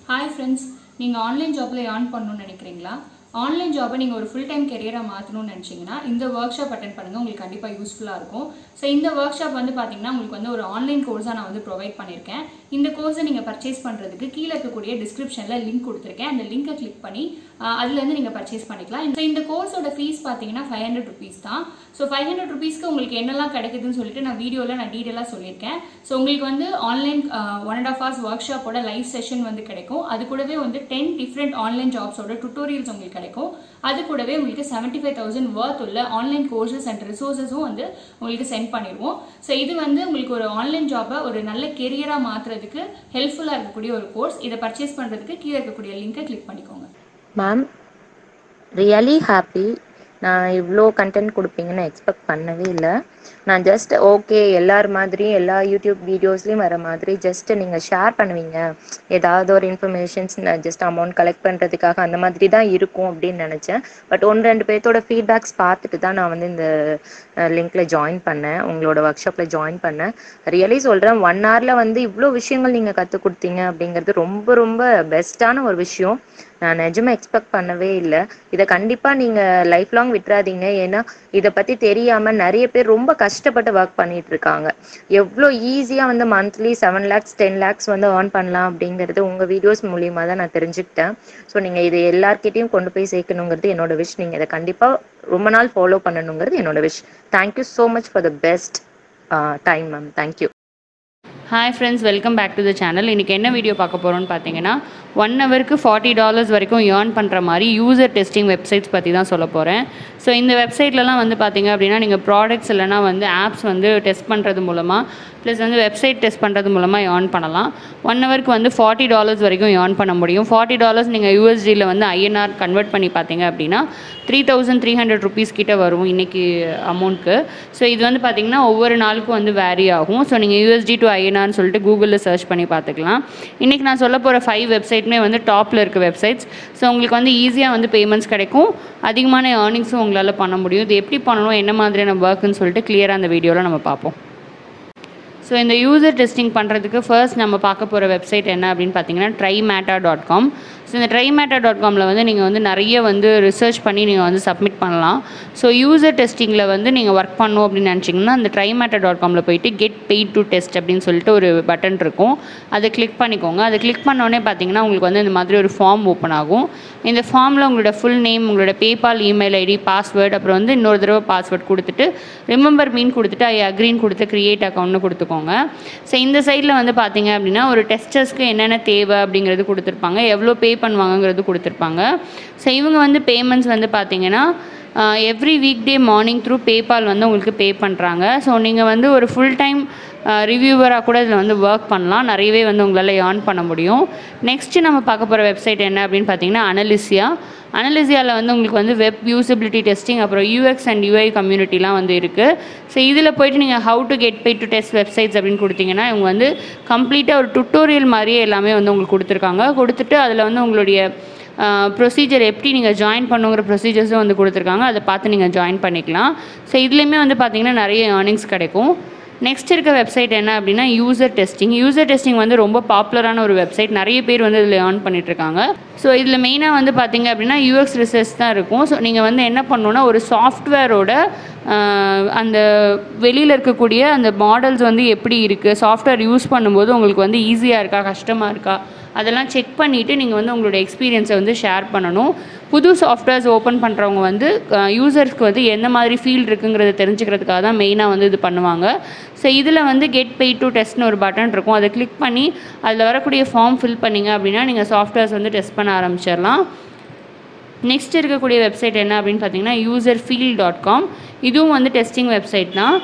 hi friends நீங்கள் online ஜாப்பில் earn பண்ணணும்னு நினைக்கிறீங்களா ஆன்லைன் ஜாப்பை நீங்கள் ஒரு ஃபுல் டைம் கெரியராக மாற்றணும்னு நினச்சிங்கன்னா இந்த ஒர்க் ஷாப் அட்டன் பண்ணுங்கள் உங்களுக்கு கண்டிப்பாக யூஸ்ஃபுல்லாக இருக்கும் ஸோ இந்த ஒர்க் ஷாப் வந்து பார்த்தீங்கன்னா உங்களுக்கு வந்து ஒரு ஆன்லைன் கோர்ஸாக நான் வந்து ப்ரொவைட் பண்ணியிருக்கேன் இந்த கோர்ஸை நீங்கள் பர்ச்சேஸ் பண்ணுறதுக்கு கீழே இருக்கக்கூடிய டிஸ்கிரிப்ஷனில் லிங்க் கொடுத்துருக்கேன் அந்த லிங்கை கிளிக் பண்ணி ஆஹ், அதுலேருந்து நீங்கள் பர்ச்சேஸ் பண்ணிக்கலாம் இந்த இந்த கோர்ஸோட ஃபீஸ் பார்த்தீங்கன்னா ஃபைவ் ஹண்ட்ரட் ருபீஸ் தான் ஸோ ஃபைவ் ஹண்ட்ரட் ருபீஸ்க்கு உங்களுக்கு என்னெல்லாம் கிடைக்குதுன்னு சொல்லிட்டு நான் வீடியோவில் நான் டீட்டெயிலாக சொல்லியிருக்கேன் ஸோ உங்களுக்கு வந்து online one and half hours ஒர்க் ஷாப்போட லைவ் செஷன் வந்து கிடைக்கும் அது கூடவே வந்து டென் டிஃப்ரெண்ட் ஆன்லைன் ஜாப்ஸோட டுட்டோரியல்ஸ் உங்களுக்கு கிடைக்கும் அது கூடவே உங்களுக்கு செவன்ட்டி ஃபைவ் தௌசண்ட் ஒர்த் உள்ள ஆன்லைன் கோர்சஸ் அண்ட் ரிசோர்ஸஸும் வந்து உங்களுக்கு சென்ட் பண்ணிடுவோம் ஸோ இது வந்து உங்களுக்கு ஒரு ஆன்லைன் ஜாப்பை ஒரு நல்ல கெரியராக மாற்றுறதுக்கு ஹெல்ப்ஃபுல்லாக இருக்கக்கூடிய ஒரு கோர்ஸ் இதை பர்ச்சேஸ் பண்ணுறதுக்கு கீழே இருக்கக்கூடிய லிங்கை கிளிக் பண்ணிக்கோங்க மேம் ரியலி ஹாப்பி நான் இவ்வளோ கண்டென்ட் கொடுப்பீங்கன்னு எக்ஸ்பெக்ட் பண்ணவே இல்லை நான் ஜஸ்ட் ஓகே எல்லார் மாதிரியும் எல்லா யூடியூப் வீடியோஸ்லேயும் வர மாதிரி ஜஸ்ட் நீங்கள் ஷேர் பண்ணுவீங்க ஏதாவது ஒரு இன்ஃபர்மேஷன்ஸ் ஜஸ்ட் அமௌண்ட் கலெக்ட் பண்ணுறதுக்காக அந்த மாதிரி தான் இருக்கும் அப்படின்னு நினச்சேன் பட் ஒன்று ரெண்டு பேர்த்தோட ஃபீட்பேக்ஸ் பார்த்துட்டு தான் நான் வந்து இந்த லிங்க்ல ஜாயின் பண்ணேன் உங்களோட ஒர்க் ஷாப்பில் ஜாயின் பண்ணேன் ரியலி சொல்கிறேன் ஒன் ஹவரில் வந்து இவ்வளோ விஷயங்கள் நீங்கள் கற்றுக் கொடுத்தீங்க அப்படிங்கிறது ரொம்ப ரொம்ப பெஸ்ட்டான ஒரு விஷயம் நான் நிஜமா எக்ஸ்பெக்ட் பண்ணவே இல்லை இதை கண்டிப்பாக நீங்கள் லைஃப் லாங் விட்டுறாதீங்க ஏன்னா இதை பற்றி தெரியாமல் நிறைய பேர் ரொம்ப கஷ்டப்பட்டு ஒர்க் பண்ணிட்டு இருக்காங்க எவ்வளோ ஈஸியாக வந்து monthly seven lakhs ten lakhs வந்து ஏர்ன் பண்ணலாம் அப்படிங்கிறது உங்கள் வீடியோஸ் மூலியமாக தான் நான் தெரிஞ்சுக்கிட்டேன் ஸோ நீங்கள் இதை எல்லார்கிட்டையும் கொண்டு போய் சேர்க்கணுங்கிறது என்னோட விஷ் நீங்கள் இதை கண்டிப்பாக ரொம்ப நாள் ஃபாலோ பண்ணணுங்கிறது என்னோட wish thank you so much for the best time ma'am thank you hi friends welcome back to the channel இன்றைக்கி என்ன வீடியோ பார்க்க போகிறோம்னு பார்த்தீங்கன்னா ஒன் ஹவருக்கு ஃபார்ட்டி டாலர்ஸ் வரைக்கும் ஏர்ன் பண்ணுற மாதிரி யூசர் டெஸ்டிங் வெப்சைட்ஸ் பற்றி தான் சொல்ல போகிறேன் ஸோ இந்த வெப்சைட்லலாம் வந்து பார்த்தீங்க அப்படின்னா நீங்கள் ப்ராடக்ட்ஸ் இல்லைனா வந்து ஆப்ஸ் வந்து டெஸ்ட் பண்ணுறது மூலமாக ப்ளஸ் வந்து வெப்சைட் டெஸ்ட் பண்ணுறது மூலமாக ஏர்ன் பண்ணலாம் ஒன் ஹவருக்கு வந்து ஃபார்ட்டி டாலர்ஸ் வரைக்கும் ஏர்ன் பண்ண முடியும் ஃபார்ட்டி டாலர்ஸ் நீங்கள் யூஎஸ்டியில் வந்து ஐஎன்ஆர் கன்வெர்ட் பண்ணி பார்த்தீங்க அப்படின்னா three thousand three hundred rupees கிட்ட வரும் இன்றைக்கி அமௌண்ட்க்கு ஸோ இது வந்து பார்த்தீங்கன்னா ஒவ்வொரு நாளுக்கும் வந்து வேரி ஆகும் ஸோ நீங்கள் யூஎஸ்டி டு ஐஎன்ஆர்னு சொல்லிட்டு கூகுளில் சர்ச் பண்ணி பார்த்துக்கலாம் இன்றைக்கி நான் சொல்ல போகிற ஃபைவ் வெப்சைட்டுமே வந்து டாப்பில் இருக்க வெப்சைட்ஸ் ஸோ உங்களுக்கு வந்து ஈஸியாக வந்து பேமெண்ட்ஸ் கிடைக்கும் அதிகமான ஏர்னிங்ஸும் உங்களால் பண்ண முடியும் இது எப்படி பண்ணணும் என்ன மாதிரியான ஒர்க்குன்னு சொல்லிட்டு கிளியராக அந்த வீடியோவில் நம்ம பார்ப்போம் ஸோ இந்த யூசர் டெஸ்டிங் பண்ணுறதுக்கு ஃபர்ஸ்ட் நம்ம பார்க்க போகிற வெப்சைட் என்ன அப்படின்னு பார்த்தீங்கன்னா ட்ரைமேட்டா டாட் காம் ஸோ இந்த ட்ரைமேட்டா டாட் காமில் வந்து நீங்கள் வந்து நிறைய வந்து ரிசர்ச் பண்ணி நீங்கள் வந்து சப்மிட் பண்ணலாம் ஸோ யூசர் டெஸ்டிங்கில் வந்து நீங்கள் ஒர்க் பண்ணணும் அப்படின்னு நினச்சிங்கன்னா அந்த ட்ரைமேட்டா டாட் காமில் போயிட்டு கெட் பெய்ட் டு டெஸ்ட் அப்படின்னு சொல்லிட்டு ஒரு பட்டன் இருக்கும் அதை கிளிக் பண்ணிக்கோங்க அதை கிளிக் பண்ணோடனே பார்த்தீங்கன்னா உங்களுக்கு வந்து இந்த மாதிரி ஒரு ஃபார்ம் ஓப்பன் ஆகும் இந்த ஃபார்மில் உங்களோட ஃபுல் நேம் உங்களோட பேபால் இமெயில் ஐடி பாஸ்வேர்டு அப்புறம் வந்து இன்னொரு தடவை பாஸ்வேர்ட் கொடுத்துட்டு ரிமெம்பர் மீன் கொடுத்துட்டு ஐ அக்ரீன் கொடுத்து க்ரியேட் அக்கௌண்ட்னு கொடுத்துக்கோங்க ஸோ இந்த சைடில் வந்து பார்த்தீங்க அப்படின்னா ஒரு டெஸ்டர்ஸ்க்கு என்னென்ன தேவை அப்படிங்கிறது கொடுத்துருப்பாங்க எவ்வளோ பே பண்ணுவாங்கங்கிறது கொடுத்துருப்பாங்க ஸோ இவங்க வந்து பேமெண்ட்ஸ் வந்து பார்த்தீங்கன்னா every weekday morning through PayPal வந்து உங்களுக்கு பே பண்ணுறாங்க ஸோ நீங்கள் வந்து ஒரு ஃபுல் டைம் ரிவ்யூவராக கூட இதில் வந்து ஒர்க் பண்ணலாம் நிறையவே வந்து உங்களால் ஏர்ன் பண்ண முடியும் நெக்ஸ்ட்டு நம்ம பார்க்க போகிற வெப்சைட் என்ன அப்படின்னு பார்த்தீங்கன்னா அனலிசியா அனலிசியாவில் வந்து உங்களுக்கு வந்து வெப் யூசபிலிட்டி டெஸ்டிங் அப்புறம் யூஎக்ஸ் அண்ட் யூஐ கம்யூனிட்டிலாம் வந்து இருக்குது ஸோ இதில் போயிட்டு நீங்கள் how to get pay to test websites அப்படின்னு கொடுத்தீங்கன்னா இவங்க வந்து கம்ப்ளீட்டாக ஒரு டுட்டோரியல் மாதிரியே எல்லாமே வந்து உங்களுக்கு கொடுத்துருக்காங்க கொடுத்துட்டு அதில் வந்து உங்களுடைய ப்ரொசீஜர் எப்படி நீங்கள் ஜாயின் பண்ணுங்கிற ப்ரொசீஜர்ஸும் வந்து கொடுத்துருக்காங்க அதை பார்த்து நீங்கள் ஜாயின் பண்ணிக்கலாம் ஸோ இதுலேயுமே வந்து பார்த்தீங்கன்னா நிறைய ஏர்னிங்ஸ் கிடைக்கும் நெக்ஸ்ட் இருக்க வெப்சைட் என்ன அப்படின்னா யூசர் டெஸ்டிங் யூசர் டெஸ்டிங் வந்து ரொம்ப பாப்புலரான ஒரு வெப்சைட் நிறைய பேர் வந்து இதில் ஏர்ன் பண்ணிட்டுருக்காங்க ஸோ இதில் மெயினாக வந்து பார்த்தீங்க அப்படின்னா யூஎக்ஸ் ரிசர்ச் தான் இருக்கும் ஸோ நீங்கள் வந்து என்ன பண்ணணுன்னா ஒரு சாஃப்ட்வேரோட அந்த வெளியில் இருக்கக்கூடிய அந்த மாடல்ஸ் வந்து எப்படி இருக்குது சாஃப்ட்வேர் யூஸ் பண்ணும்போது உங்களுக்கு வந்து ஈஸியாக இருக்கா கஷ்டமாக இருக்கா அதெல்லாம் செக் பண்ணிவிட்டு நீங்கள் வந்து உங்களோட எக்ஸ்பீரியன்ஸை வந்து ஷேர் பண்ணணும் புது சாஃப்ட்வேர்ஸ் ஓப்பன் பண்ணுறவங்க வந்து யூசர்ஸ்க்கு வந்து எந்த மாதிரி ஃபீல்ட் இருக்குங்கிறத தெரிஞ்சுக்கிறதுக்காக தான் மெயினாக வந்து இது பண்ணுவாங்க ஸோ இதில் வந்து கெட் பே டு டெஸ்ட்னு ஒரு பட்டன் இருக்கும் அதை கிளிக் பண்ணி அதில் வரக்கூடிய ஃபார்ம் ஃபில் பண்ணிங்க அப்படின்னா நீங்கள் சாஃப்ட்வேர்ஸ் வந்து டெஸ்ட் பண்ண ஆரம்பிச்சிடலாம் நெக்ஸ்ட் இருக்கக்கூடிய வெப்சைட் என்ன அப்படின்னு பார்த்தீங்கன்னா யூசர் ஃபீல் டாட் காம் இதுவும் வந்து டெஸ்டிங் வெப்சைட் தான்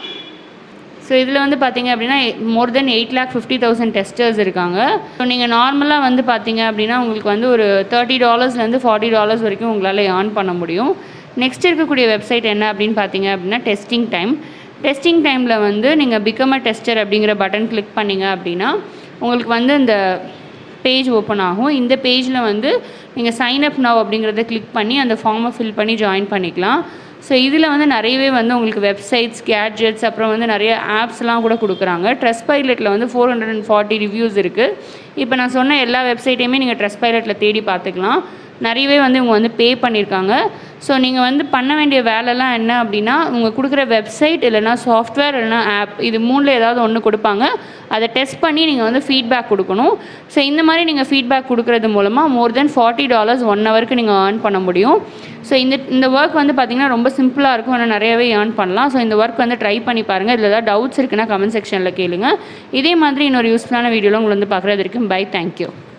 ஸோ இதில் வந்து பார்த்தீங்க அப்படின்னா more than eight lakh fifty thousand testers இருக்காங்க ஸோ நீங்கள் நார்மலாக வந்து பார்த்தீங்க அப்படின்னா உங்களுக்கு வந்து ஒரு தேர்ட்டி டாலர்ஸ்லேருந்து ஃபார்ட்டி டாலர்ஸ் வரைக்கும் உங்களால் ஏர்ன் பண்ண முடியும் நெக்ஸ்ட் இருக்கக்கூடிய வெப்சைட் என்ன அப்படின்னு பார்த்தீங்க அப்படின்னா டெஸ்டிங் டைம் டெஸ்டிங் டைமில் வந்து நீங்கள் பிகம் அ டெஸ்டர் அப்படிங்கிற பட்டன் கிளிக் பண்ணிங்க அப்படின்னா உங்களுக்கு வந்து இந்த பேஜ் ஓப்பன் ஆகும் இந்த பேஜில் வந்து நீங்கள் சைன் அப் நவ் அப்படிங்கிறத கிளிக் பண்ணி அந்த ஃபார்மை ஃபில் பண்ணி ஜாயின் பண்ணிக்கலாம் ஸோ இதில் வந்து நிறையவே வந்து உங்களுக்கு வெப்சைட்ஸ் கேட்ஜெட்ஸ் அப்புறம் வந்து நிறைய ஆப்ஸ்லாம் கூட கொடுக்குறாங்க ட்ரெஸ் பைலட்டில் வந்து four hundred and forty reviews இருக்குது இப்போ நான் சொன்ன எல்லா வெப்சைட்டையுமே நீங்கள் ட்ரெஸ் பைலட்டில் தேடி பார்த்துக்கலாம் நிறையவே வந்து இவங்க வந்து பே பண்ணியிருக்காங்க ஸோ நீங்கள் வந்து பண்ண வேண்டிய வேலைலாம் என்ன அப்படின்னா உங்கள் கொடுக்குற வெப்சைட் இல்லைனா சாஃப்ட்வேர் இல்லைனா ஆப் இது மூணில் ஏதாவது ஒன்று கொடுப்பாங்க அதை டெஸ்ட் பண்ணி நீங்கள் வந்து ஃபீட்பேக் கொடுக்கணும் ஸோ இந்த மாதிரி நீங்கள் ஃபீட்பேக் கொடுக்குறது மூலமாக more than forty dollars one ஹவருக்கு நீங்கள் ஏர்ன் பண்ண முடியும் ஸோ இந்த இந்த ஒர்க் வந்து பார்த்திங்கன்னா ரொம்ப சிம்பிளாக இருக்கும் ஆனால் நிறையவே ஏர்ன் பண்ணலாம் ஸோ இந்த ஒர்க் வந்து ட்ரை பண்ணி பாருங்கள் இதில் ஏதாவது டவுட்ஸ் இருக்குன்னா கமெண்ட் செக்ஷனில் கேளுங்க இதே மாதிரி இன்னொரு யூஸ்ஃபுல்லான வீடியோவில் உங்களை வந்து பார்க்குறது வரைக்கும் பை தேங்க்யூ